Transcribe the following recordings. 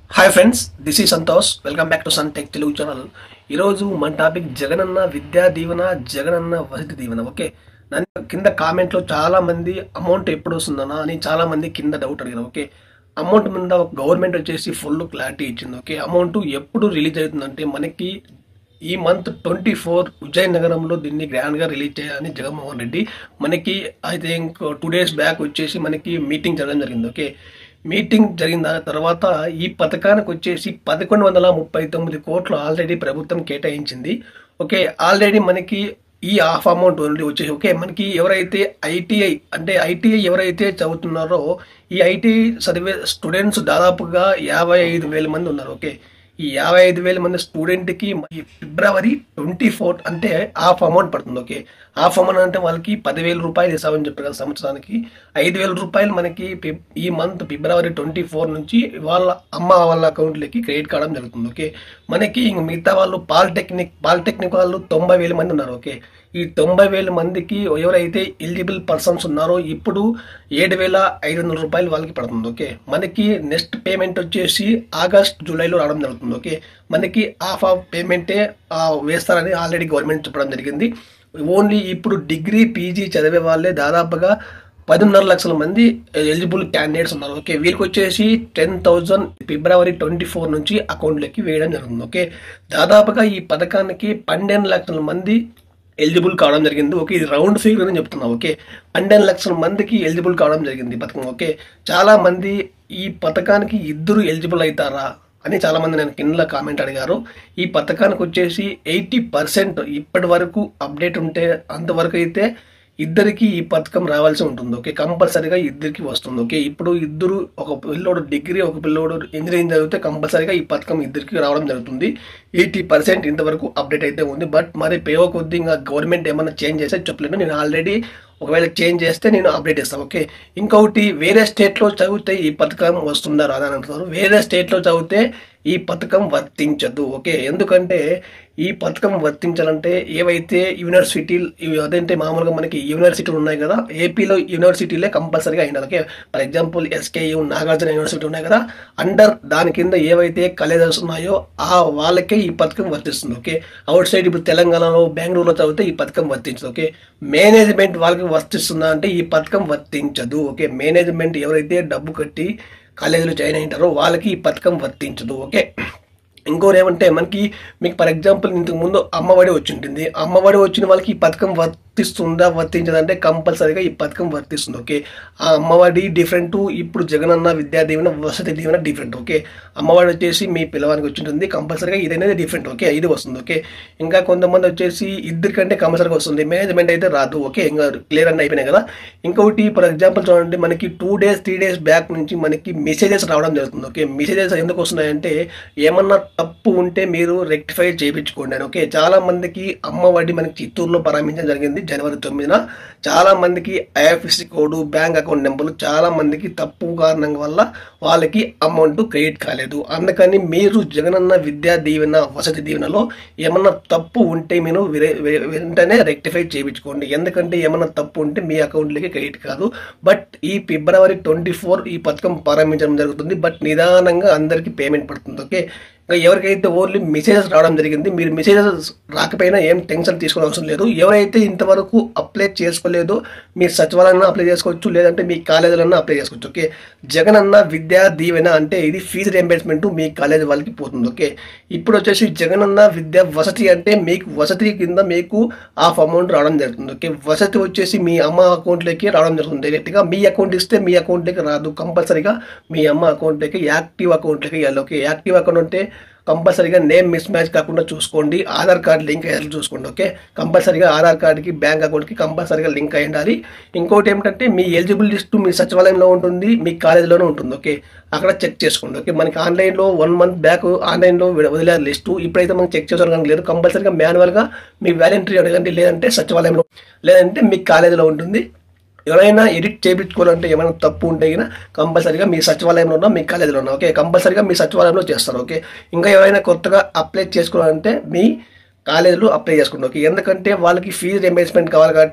hi friends this is Santosh welcome back to sun tech Telugu channel ఈరోజు మన topic Jagananna Vidya Deevena Jagananna Vasathi దీవెన okay నన్ను కింద కామెంట్లో చాలా మంది అమౌంట్ ఎప్పుడు వస్తుందన్నా అని చాలా మంది కింద డౌట్ అడిగారు ఓకే అమౌంట్ మీద గవర్నమెంట్ వచ్చేసి ఫుల్ క్లారిటీ ఇచ్చింది ఓకే అమౌంట్ ఎప్పుడు రిలీజ్ అవుతుందంటే మనకి ఈ మంత్ ట్వంటీ ఫోర్ విజయనగరంలో దీన్ని గ్రాండ్గా రిలీజ్ చేయాలని జగన్మోహన్ రెడ్డి మనకి I think two days back వచ్చేసి మనకి మీటింగ్ జరగడం జరిగింది ఓకే మీటింగ్ జరిగిన తర్వాత ఈ పథకానికి వచ్చేసి పదకొండు వందల ముప్పై తొమ్మిది కోట్లు ఆల్రెడీ ప్రభుత్వం కేటాయించింది ఓకే ఆల్రెడీ మనకి ఈ హాఫ్ అమౌంట్ ఓన్లీ వచ్చేసి ఓకే మనకి ఎవరైతే ఐటీఐ అంటే ఐటీఐ ఎవరైతే చదువుతున్నారో ఈ ఐటీఐ చదివే స్టూడెంట్స్ దాదాపుగా యాభై ఐదు వేల మంది ఉన్నారు ఓకే ఈ యాభై ఐదు వేల మంది స్టూడెంట్కి ఈ ఫిబ్రవరి ట్వంటీ ఫోర్ అంటే హాఫ్ అమౌంట్ పడుతుంది ఓకే హాఫ్ అమౌంట్ అంటే వాళ్ళకి పదివేల రూపాయలు ఇస్తామని చెప్పారు కదా సంవత్సరానికి ఐదు వేల రూపాయలు మనకి ఫిబ్- ఈ మంత్ ఫిబ్రవరి ట్వంటీ ఫోర్ నుంచి వాళ్ళ అమ్మ వాళ్ళ అకౌంట్లకి క్రెడిట్ కావడం జరుగుతుంది ఓకే మనకి ఇంక మిగతా వాళ్ళు పాలిటెక్నిక్ పాలిటెక్నిక్ వాళ్ళు తొంభై వేల మంది ఉన్నారు ఓకే ఈ తొంభై వేల మందికి ఎవరైతే ఎలిజిబుల్ పర్సన్స్ ఉన్నారో ఇప్పుడు ఏడు వేల ఐదు వందల రూపాయలు వాళ్ళకి పడుతుంది ఓకే మనకి నెక్స్ట్ పేమెంట్ వచ్చేసి ఆగస్ట్ జూలైలో రావడం జరుగుతుంది ఓకే మనకి హాఫ్ ఆఫ్ పేమెంటే ఆ, వేస్తారని ఆల్రెడీ గవర్నమెంట్ చెప్పడం జరిగింది ఓన్లీ ఇప్పుడు డిగ్రీ పీజీ చదివే వాళ్ళే దాదాపుగా పదిన్నర లక్షల మంది ఎలిజిబుల్ క్యాండిడేట్స్ ఉన్నారు ఓకే వీళ్ళకి వచ్చేసి ten thousand February twenty four నుంచి అకౌంట్లోకి వేయడం జరుగుతుంది ఓకే దాదాపుగా ఈ పథకానికి పన్నెండు లక్షల మంది ఎలిజిబుల్ కావడం జరిగింది ఓకే ఇది రౌండ్ ఫిగర్ అని చెప్తున్నా ఓకే పన్నెండు లక్షల మందికి ఎలిజిబుల్ కావడం జరిగింది ఈ పథకం ఓకే చాలా మంది ఈ పథకానికి ఇద్దరు ఎలిజిబుల్ అవుతారా అని చాలా మంది నేను కింద కామెంట్ అడిగారు ఈ పథకానికి వచ్చేసి ఎయిటీ పర్సెంట్ ఇప్పటి వరకు అప్డేట్ ఉంటే అంతవరకు అయితే ఇద్దరికి ఈ పథకం రావాల్సి ఉంటుంది ఓకే కంపల్సరీగా ఇద్దరికి వస్తుంది ఓకే ఇప్పుడు ఇద్దరు ఒక పిల్లోడు డిగ్రీ ఒక పిల్లోడు ఇంజనీరింగ్ చదివితే కంపల్సరీగా ఈ పథకం ఇద్దరికి రావడం జరుగుతుంది ఎయిటీ పర్సెంట్ ఇంతవరకు అప్డేట్ అయితే ఉంది బట్ మరి పేవ కొద్దిగా గవర్నమెంట్ ఏమైనా చేంజ్ చేస్తే చెప్పలేను నేను ఆల్రెడీ ఒకవేళ చేంజ్ చేస్తే నేను అప్డేట్ ఇస్తాను ఓకే ఇంకొకటి వేరే స్టేట్లో చదివితే ఈ పథకం వస్తుందా రాదా అని అంటున్నారు వేరే స్టేట్లో చదివితే ఈ పథకం వర్తించదు ఓకే ఎందుకంటే ఈ పథకం వర్తించాలంటే ఏవైతే యూనివర్సిటీలు ఇవి అదంటే మామూలుగా మనకి యూనివర్సిటీలు ఉన్నాయి కదా ఏపీలో యూనివర్సిటీలే కంపల్సరీగా అయినారు okay for example SKU Nagarjuna university ఉన్నాయి కదా అండర్ దాని కింద ఏవైతే కాలేజెస్ ఉన్నాయో ఆ వాళ్ళకే ఈ పథకం వర్తిస్తుంది ఓకే అవుట్ సైడ్ ఇప్పుడు తెలంగాణలో బెంగళూరులో చదివితే ఈ పథకం వర్తించదు ఓకే మేనేజ్మెంట్ వాళ్ళకి వర్తిస్తుందా అంటే ఈ పథకం వర్తించదు ఓకే మేనేజ్మెంట్ ఎవరైతే డబ్బు కట్టి కాలేజీలో జాయిన్ అయింటారో వాళ్ళకి ఈ పథకం వర్తించదు ఓకే ఇంకోటి ఏమంటే మనకి మీకు ఫర్ ఎగ్జాంపుల్ ఇంతకు ముందు అమ్మఒడి వచ్చి ఉంటుంది అమ్మఒడి వచ్చిన వాళ్ళకి ఈ పథకం వర్తిస్తుందా వర్తించదంటే కంపల్సరీగా ఈ పథకం వర్తిస్తుంది ఓకే ఆ అమ్మఒడి డిఫరెంట్ ఇప్పుడు జగనన్న విద్యా దీవెన వసతి దీవెన డిఫరెంట్ ఓకే అమ్మఒడి వచ్చేసి మీ పిల్లవానికి వచ్చి ఉంటుంది కంపల్సరీగా ఇది అనేది డిఫరెంట్ ఓకే ఇది వస్తుంది ఓకే ఇంకా కొంతమంది వచ్చేసి ఇద్దరికంటే కంపల్సరీగా వస్తుంది మేనేజ్మెంట్ అయితే రాదు ఓకే ఇంకా క్లియర్ అన్నీ అయిపోయినాయి కదా ఇంకొకటి ఫర్ ఎగ్జాంపుల్ చూడండి మనకి two days three days back నుంచి మనకి మెసేజెస్ రావడం జరుగుతుంది ఓకే మెసేజెస్ ఎందుకు వస్తున్నాయంటే ఏమన్నా తప్పు ఉంటే మీరు రెక్టిఫై చేయించుకోండి అని ఓకే చాలా మందికి అమ్మఒడి మనకి చిత్తూరులో ప్రారంభించడం జరిగింది జనవరి తొమ్మిదిన చాలా మందికి ఐఎఫ్ఎస్సి కోడ్ బ్యాంక్ అకౌంట్ నెంబర్లు చాలా మందికి తప్పు కారణం వల్ల వాళ్ళకి అమౌంట్ క్రెడిట్ కాలేదు అందుకని మీరు జగనన్న విద్యా దీవెన వసతి దీవెనలో ఏమన్నా తప్పు ఉంటే మీరు విరే- వె- వెంటనే రెక్టిఫై చేయించుకోండి ఎందుకంటే ఏమన్నా తప్పు ఉంటే మీ అకౌంట్లోకి క్రెడిట్ కాదు బట్ ఈ ఫిబ్రవరి ట్వంటీ ఫోర్ ఈ పథకం ప్రారంభించడం జరుగుతుంది బట్ నిదానంగా అందరికీ పేమెంట్ పడుతుంది ఓకే ఇంకా ఎవరికైతే ఓన్లీ మెసేజెస్ రావడం జరిగింది మీరు మెసేజెస్ రాకపోయినా ఏం టెన్షన్ తీసుకోవడం అవసరం లేదు ఎవరైతే ఇంతవరకు అప్లై చేసుకోలేదో మీరు సచివాలయంలో అప్లై చేసుకోవచ్చు లేదంటే మీ కాలేజీలో అప్లై చేసుకోవచ్చు ఓకే జగన్ అన్న విద్యా దీవెన అంటే ఇది ఫీజు రియంబర్స్మెంట్ మీ కాలేజ్ వాళ్ళకి పోతుంది ఓకే ఇప్పుడు వచ్చేసి జగన్ అన్న విద్యా వసతి అంటే మీకు వసతి కింద మీకు హాఫ్ అమౌంట్ రావడం జరుగుతుంది ఓకే వసతి వచ్చేసి మీ అమ్మ అకౌంట్లోకి రావడం జరుగుతుంది డైరెక్ట్గా మీ అకౌంట్ ఇస్తే మీ అకౌంట్లోకి రాదు కంపల్సరీగా మీ అమ్మ అకౌంట్లోకి యాక్టివ్ అకౌంట్లోకి వెళ్ళాలి ఓకే యాక్టివ్ అకౌంట్ అంటే కంపల్సరీగా నేమ్ మిస్ మ్యాచ్ కాకుండా చూసుకోండి ఆధార్ కార్డ్ లింక్ అయ్యేలా చూసుకోండి ఓకే కంపల్సరీగా ఆధార్ కార్డ్కి బ్యాంక్ అకౌంట్కి కంపల్సరీగా లింక్ అయి ఉండాలి ఇంకోటి ఏమిటంటే మీ ఎలిజిబుల్ లిస్ట్ మీ సచివాలయంలో ఉంటుంది మీ కాలేజీలోనే ఉంటుంది ఓకే అక్కడ చెక్ చేసుకోండి ఓకే మనకి ఆన్లైన్లో వన్ మంత్ బ్యాక్ ఆన్లైన్లో వదిలే లిస్టు ఇప్పుడైతే మనం చెక్ చేసుకోవడానికి లేదు కంపల్సరీగా మాన్యువల్గా మీ వ్యాలంటరీ అడగండి లేదంటే సచివాలయంలో లేదంటే మీ కాలేజీలో ఉంటుంది ఎవరైనా ఎడిట్ చేయించుకోవాలంటే ఏమైనా తప్పు ఉంటే కనుక కంపల్సరీగా మీ సచివాలయంలో ఉన్నా మీ కాలేజీలో ఉన్నా ఓకే కంపల్సరీగా మీ సచివాలయంలో చేస్తారు ఓకే ఇంకా ఎవరైనా కొత్తగా అప్లై చేసుకోవాలంటే మీ కాలేజీలో అప్లై చేసుకోండి ఓకే ఎందుకంటే వాళ్ళకి ఫీజు రియంబర్స్మెంట్ కావాలి కాబట్టి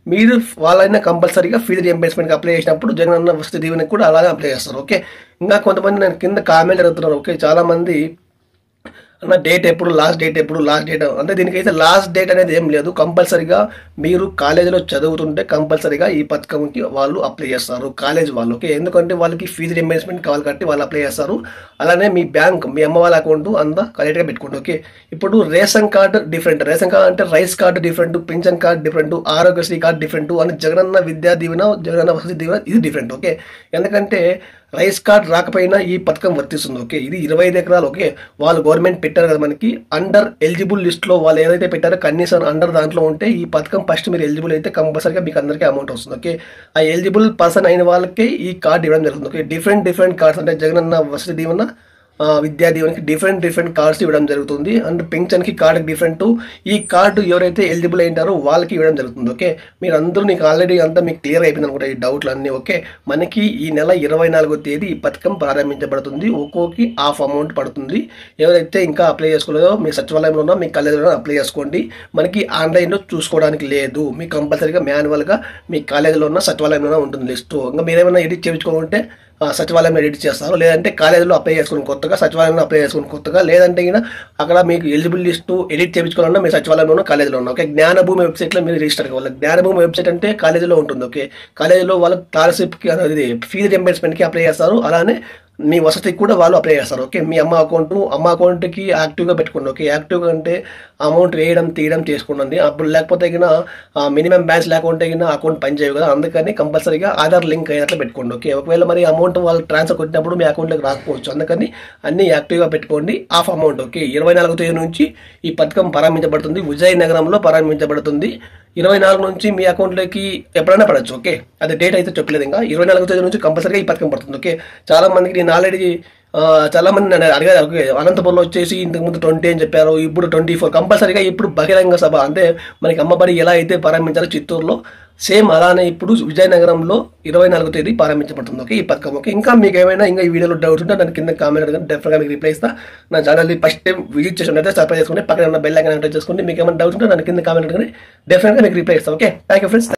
మీరు వాళ్ళైనా కంపల్సరీగా ఫీజు రియంబర్స్మెంట్కి అప్లై చేసినప్పుడు జగన్ అన్న వసతి దీవెనకి కూడా అలాగే అప్లై చేస్తారు ఓకే ఇంకా కొంతమంది నేను కింద కామెంట్ అడుగుతున్నారు ఓకే చాలా మంది అన్న డేట్ ఎప్పుడు లాస్ట్ డేట్ ఎప్పుడు లాస్ట్ డేట్ అంటే దీనికైతే లాస్ట్ డేట్ అనేది ఏం లేదు కంపల్సరీగా మీరు కాలేజీలో చదువుతుంటే కంపల్సరీగా ఈ పథకంకి వాళ్ళు అప్లై చేస్తారు కాలేజ్ వాళ్ళు ఓకే ఎందుకంటే వాళ్ళకి ఫీజు రియంబర్స్మెంట్ కావాలి కాబట్టి వాళ్ళు అప్లై చేస్తారు అలానే మీ బ్యాంక్ మీ అమ్మ వాళ్ళ అకౌంట్ అంతా కరెక్ట్గా పెట్టుకోండి ఓకే ఇప్పుడు ration card different ration card అంటే రైస్ కార్డు డిఫరెంట్ పింఛన్ card different Aarogyasri card different అని జగనన్న విద్యా దీవెన జగనన్న వసతి దీవెన ఇది డిఫరెంట్ ఓకే ఎందుకంటే రైస్ కార్డ్ రాకపోయినా ఈ పథకం వర్తిస్తుంది ఓకే ఇది ఇరవై ఐదు ఎకరాలు ఓకే వాళ్ళు గవర్నమెంట్ పెట్టారు కదా మనకి అండర్ ఎలిజిబుల్ లిస్ట్లో వాళ్ళు ఏదైతే పెట్టారో కనీసం అండర్ దాంట్లో ఉంటే ఈ పథకం ఫస్ట్ మీరు ఎలిజిబుల్ అయితే కంపల్సరీగా మీకు అందరికీ అమౌంట్ వస్తుంది ఓకే ఆ ఎలిజిబుల్ పర్సన్ అయిన వాళ్ళకే ఈ కార్డ్ ఇవ్వడం జరుగుతుంది ఓకే డిఫరెంట్ డిఫరెంట్ కార్డ్స్ అంటే జగనన్న వసతి దీవెన ఆ, విద్యా దీవెనకి డిఫరెంట్ డిఫరెంట్ కార్డ్స్ ఇవ్వడం జరుగుతుంది అండ్ పింఛన్కి కార్డు డిఫరెంట్ ఈ కార్డు ఎవరైతే ఎలిజిబుల్ అయింటారో వాళ్ళకి ఇవ్వడం జరుగుతుంది ఓకే మీరు అందరూ నీకు ఆల్రెడీ అంతా మీకు క్లియర్ అయిపోయింది అనుకుంటా ఈ డౌట్లు అన్నీ ఓకే మనకి ఈ నెల ఇరవై నాలుగో తేదీ ఈ పథకం ప్రారంభించబడుతుంది ఒక్కోకి హాఫ్ అమౌంట్ పడుతుంది ఎవరైతే ఇంకా అప్లై చేసుకోలేదో మీ సచివాలయంలో ఉన్నా మీ కాలేజీలో అప్లై చేసుకోండి మనకి ఆన్లైన్లో చూసుకోవడానికి లేదు మీ కంపల్సరీగా మాన్యువల్గా మీ కాలేజీలో ఉన్న సచివాలయంలో ఉంటుంది లిస్టు ఇంకా మీరేమైనా ఎడిట్ చేయించుకోవాలంటే ఆ, సచివాలయం ఎడిట్ చేస్తారు లేదంటే కాలేజీలో అప్లై చేసుకుని కొత్తగా సచివాలయంలో అప్లై చేసుకుని కొత్తగా లేదంటే గిన అక్కడ మీకు ఎలిజిబుల్ లిస్టు ఎడిట్ చేయించుకోవాలన్నా మీ సచివాలయంలోనూ కాలేజీలో ఉన్నా ఓకే జ్ఞానభూమి వెబ్సైట్లో మీరు రిజిస్టర్ కావాలి జ్ఞానభూమి వెబ్సైట్ అంటే కాలేజీలో ఉంటుంది ఓకే కాలేజీలో వాళ్ళు స్కాలర్షిప్కి అనేది ఫీజు రియంబర్స్మెంట్కి అప్లై చేస్తారు అలానే మీ వసతికి కూడా వాళ్ళు అప్లై చేస్తారు ఓకే మీ అమ్మ అకౌంట్ అమ్మ అకౌంట్కి యాక్టివ్గా పెట్టుకోండి ఓకే యాక్టివ్గా అంటే అమౌంట్ వేయడం తీయడం చేసుకోండి అప్పుడు లేకపోతే గిన మినిమం బ్యాలెన్స్ లేకుంటే గిన అకౌంట్ పనిచేయవు కదా అందుకని కంపల్సరీగా ఆధార్ లింక్ అయినట్లు పెట్టుకోండి ఓకే ఒకవేళ మరి అమౌంట్ వాళ్ళు ట్రాన్స్ఫర్ కొట్టినప్పుడు మీ అకౌంట్లోకి రాకపోవచ్చు అందుకని అన్ని యాక్టివ్గా పెట్టుకోండి హాఫ్ అమౌంట్ ఓకే ఇరవై నాలుగు తేదీ నుంచి ఈ పథకం ప్రారంభించబడుతుంది విజయనగరంలో ప్రారంభించబడుతుంది ఇరవై నాలుగు నుంచి మీ అకౌంట్లోకి ఎప్పుడైనా పడచ్చు ఓకే అది డేట్ అయితే చెప్పలేదు ఇంకా ఇరవై నాలుగు తేదీ నుంచి కంపల్సరీగా ఈ పథకం పడుతుంది ఓకే చాలా మందికి నేను ఆల్రెడీ చాలా మంది నన్ను అడిగారు ఓకే అనంతపురంలో వచ్చేసి ఇంతకు ముందు ట్వంటీ అని చెప్పారు ఇప్పుడు ట్వంటీ ఫోర్ కంపల్సరీగా ఇప్పుడు బహిరంగ సభ అంటే మనకి అమ్మబడి ఎలా అయితే ప్రారంభించారో చిత్తూరులో సేమ్ అలానే ఇప్పుడు విజయనగరంలో ఇరవై నాలుగో తేదీ ప్రారంభించబడుతుంది ఓకే ఈ పథకం ఓకే ఇంకా మీకు ఏమైనా ఇంకా ఈ వీడియోలో డౌట్స్ ఉంటే నన్ను కింద కామెంట్ అడగండి డెఫినెట్గా మీకు రిప్లై ఇస్తా నా ఛానల్ని ఫస్ట్ టైం విజిట్ చేసి అయితే సబ్స్క్రైబ్ చేసుకోండి పక్కన ఉన్న బెల్ ఐకాన్ ఎంటర్ చేసుకోండి మీకు ఏమైనా డౌట్స్ ఉంటే నన్ను కింద కామెంట్ అడగండి డెఫినెట్గా మీకు రిప్లై ఇస్తాను ఓకే థ్యాంక్ యూ ఫ్రెండ్స్